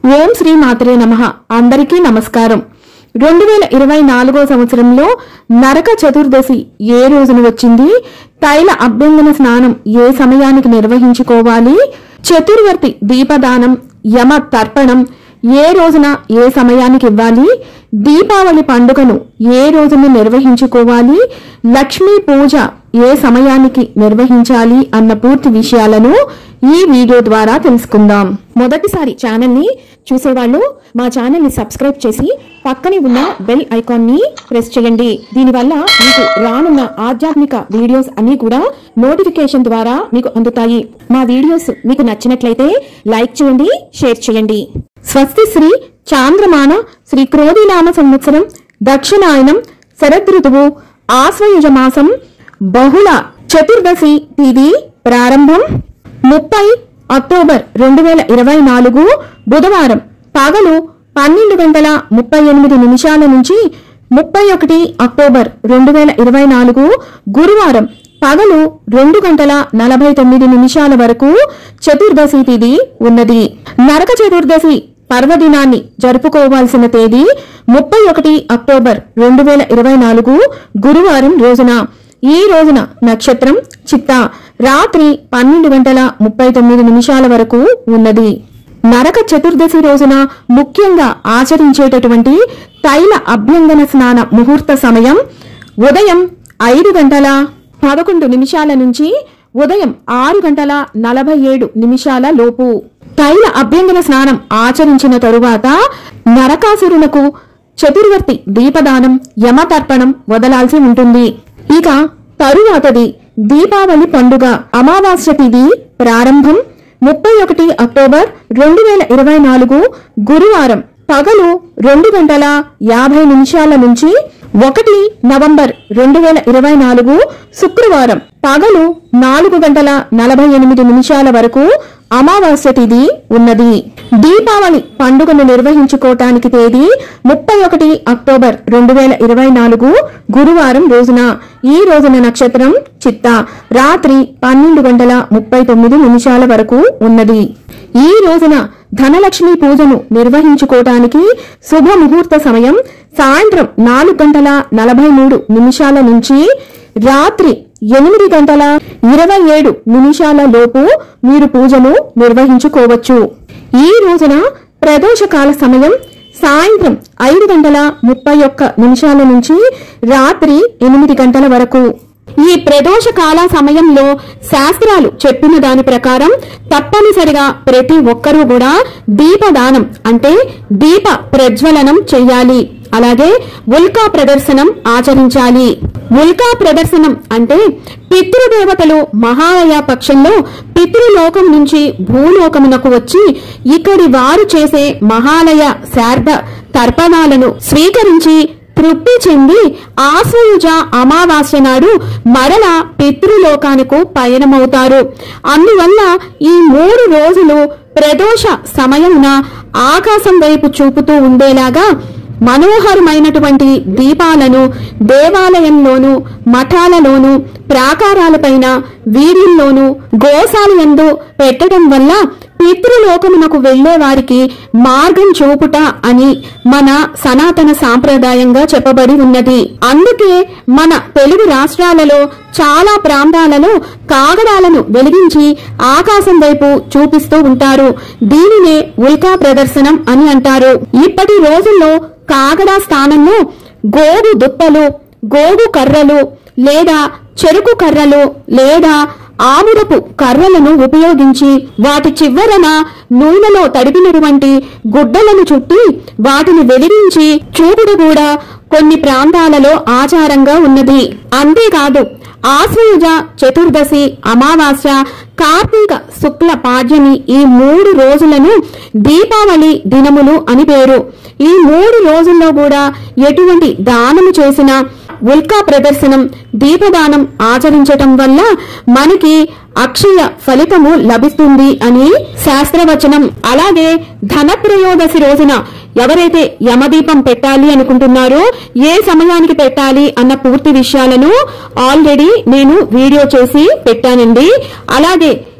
ఓం శ్రీ మాత్రే నమ అందరికీ నమస్కారం రెండు వేల ఇరవై నాలుగో సంవత్సరంలో నరక చతుర్దశి ఏ రోజున వచ్చింది తైల అభ్యంగన స్నానం ఏ సమయానికి నిర్వహించుకోవాలి చతుర్వర్తి దీపదానం యమ తర్పణం ఏ రోజున ఏ సమయానికి ఇవ్వాలి దీపావళి పండుగను ఏ రోజున నిర్వహించుకోవాలి లక్ష్మీ పూజ ఏ సమయానికి నిర్వహించాలి అన్న పూర్తి విషయాలను ఈ వీడియో ద్వారా తెలుసుకుందాం మొదటిసారి ఛానల్ ని చూసేవాళ్ళు మా ఛానల్ ని సబ్స్క్రైబ్ చేసి పక్కనే ఉన్న బెల్ ఐకాన్ ని ప్రెస్ చేయండి దీనివల్ల మీకు రానున్న ఆధ్యాత్మిక వీడియోస్ అన్ని కూడా నోటిఫికేషన్ ద్వారా మీకు అందుతాయి మా వీడియోస్ మీకు నచ్చినట్లయితే లైక్ చేయండి షేర్ చేయండి స్వస్తి శ్రీ చాంద్రమాన శ్రీ క్రోధినామ సంవత్సరం దక్షిణాయనం శరదృతువు ఆశ్వయుజ మాసం బహుళ చతుర్దశి తేదీ ప్రారంభం ముప్పై అక్టోబర్ రెండు వేల ఇరవై నాలుగు బుధవారం పగలు పన్నెండు గంటల ముప్పై ఎనిమిది నిమిషాల నుంచి ముప్పై ఒకటి అక్టోబర్ రెండు వేల ఇరవై నాలుగు గురువారం పగలు రెండు గంటల నలభై తొమ్మిది నిమిషాల వరకు చతుర్దశి తిథి ఉన్నది నరక చతుర్దశి పర్వదినాన్ని జరుపుకోవాల్సిన తేదీ ముప్పై ఒకటి అక్టోబర్ రెండు వేల ఇరవై నాలుగు గురువారం రోజున ఈ రోజున నక్షత్రం చిత్త రాత్రి పన్నెండు గంటల ముప్పై తొమ్మిది నిమిషాల వరకు ఉన్నది నరక చతుర్దశి రోజున ముఖ్యంగా ఆచరించేటటువంటి తైల అభ్యంగన స్నాన ముహూర్త సమయం ఉదయం ఐదు గంటల పదకొండు నిమిషాల నుంచి ఉదయం ఆరు గంటల నలభై ఏడు నిమిషాల లోపు తైల అభ్యంగన స్నానం ఆచరించిన తరువాత నరకాసురులకు చతుర్వర్తి దీపదానం యమతర్పణం వదలాల్సి ఉంటుంది ఇక తరువాతది దీపావళి పండుగ అమావాస్య తిథి ప్రారంభం ముప్పై ఒకటి అక్టోబర్ రెండు వేల ఇరవై నాలుగు గురువారం పగలు రెండు గంటల యాభై నిమిషాల నుంచి ఒకటి నవంబర్ రెండు వేల ఇరవై నాలుగు శుక్రవారం పగలు నాలుగు గంటల నలభై ఎనిమిది నిమిషాల వరకు అమావాస్య తిథి ఉన్నది దీపావళి పండుగను నిర్వహించుకోవటానికి తేదీ ముప్పై ఒకటి అక్టోబర్ రెండు వేల ఇరవై నాలుగు గురువారం రోజున ఈ రోజున నక్షత్రం చిత్త రాత్రి పన్నెండు గంటల ముప్పై తొమ్మిది నిమిషాల వరకు ఉన్నది ఈ రోజున ధనలక్ష్మి పూజను నిర్వహించుకోవటానికి శుభ ముహూర్త సమయం సాయంత్రం నాలుగు గంటల నలభై మూడు నిమిషాల నుంచి రాత్రి ఎనిమిది గంటల ఇరవై ఏడు నిమిషాల లోపు మీరు పూజను నిర్వహించుకోవచ్చు ఈ రోజున ప్రదోషకాల సమయం సాయంత్రం ఐదు గంటల ముప్పై ఒక్క నిమిషాల నుంచి రాత్రి ఎనిమిది గంటల వరకు ఈ ప్రదోష కాల సమయంలో శాస్త్రాలు చెప్పిన దాని ప్రకారం తప్పనిసరిగా ప్రతి ఒక్కరూ కూడా దీపదానం అంటే దీప ప్రజ్వలనం చెయ్యాలి అలాగే ఉల్కా ప్రదర్శనం ఆచరించాలి ఉల్కా ప్రదర్శనం అంటే పితృదేవతలు మహాలయ పక్షంలో పితృలోకం నుంచి భూలోకమునకు వచ్చి ఇక్కడి వారు చేసే మహాలయ శార్ద తర్పణాలను స్వీకరించి తృప్తి చెంది ఆశ్వయుజ అమావాస్య నాడు మరల పితృలోకానికి పయనమవుతారు అందువల్ల ఈ మూడు రోజులు ప్రదోష సమయమున ఆకాశం వైపు చూపుతూ ఉండేలాగా మనోహరమైనటువంటి దీపాలను దేవాలయంలోను మఠాలలోను ప్రాకారాలపైన వీధుల్లోను గోశాలయందు పెట్టడం వల్ల పితృలోకమునకు వెళ్లే వారికి మార్గం చూపుట అని మన సనాతన సాంప్రదాయంగా చెప్పబడి ఉన్నది అందుకే మన తెలుగు రాష్ట్రాలలో చాలా ప్రాంతాలలో కాగడాలను వెలిగించి ఆకాశం వైపు చూపిస్తూ ఉంటారు దీనినే ఉల్కా ప్రదర్శనం అని అంటారు ఇప్పటి రోజుల్లో కాగడా స్థానంలో గోగు దుప్పలు గోగు కర్రలు లేదా చెరుకు కర్రలు లేదా ఆముదపు కర్రలను ఉపయోగించి వాటి చివరన నూనెలో తడిపినటువంటి గుడ్డలను చుట్టి వాటిని వెలిగించి చూపుడు కూడా కొన్ని ప్రాంతాలలో ఆచారంగా ఉన్నది అంతేకాదు ఆశ్వయుజ చతుర్దశి అమావాస్య కార్తీక శుక్ల పాడ్యమి ఈ మూడు రోజులను దీపావళి దినములు అని పేరు ఈ మూడు రోజుల్లో కూడా ఎటువంటి దానము చేసినా ఉల్కా ప్రదర్శనం దీపదానం ఆచరించటం వల్ల మనకి అక్షయ ఫలితము లభిస్తుంది అని శాస్త్రవచనం అలాగే ధనత్రయోదశి రోజున ఎవరైతే యమదీపం పెట్టాలి అనుకుంటున్నారో ఏ సమయానికి పెట్టాలి అన్న పూర్తి విషయాలను ఆల్రెడీ నేను వీడియో చేసి పెట్టానండి అలాగే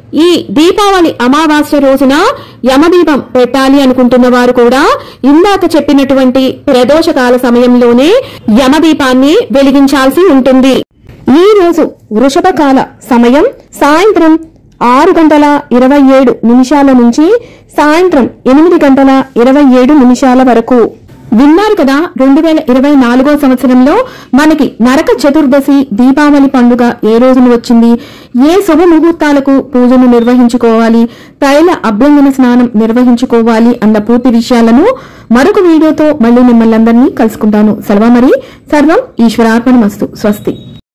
ఈ దీపావళి అమావాస్య రోజున యమదీపం పెట్టాలి అనుకుంటున్న వారు కూడా ఇందాక చెప్పినటువంటి ప్రదోషకాల సమయంలోనే యమదీపాన్ని వెలిగించాల్సి ఉంటుంది ఈ రోజు వృషభ కాల సమయం సాయంత్రం ఆరు గంటల ఇరవై ఏడు నిమిషాల నుంచి సాయంత్రం ఎనిమిది గంటల ఇరవై ఏడు నిమిషాల వరకు విన్నారు కదా రెండు వేల ఇరవై నాలుగో సంవత్సరంలో మనకి నరక చతుర్దశి దీపావళి పండుగ ఏ రోజున వచ్చింది ఏ శుభ ముహూర్తాలకు పూజను నిర్వహించుకోవాలి తైల అభ్యంగన స్నానం నిర్వహించుకోవాలి అన్న పూర్తి విషయాలను మరొక వీడియోతో మళ్ళీ మిమ్మల్ని అందరినీ కలుసుకుంటాను సెలవు మరి సర్వం ఈశ్వరార్పణమస్తు స్వస్తి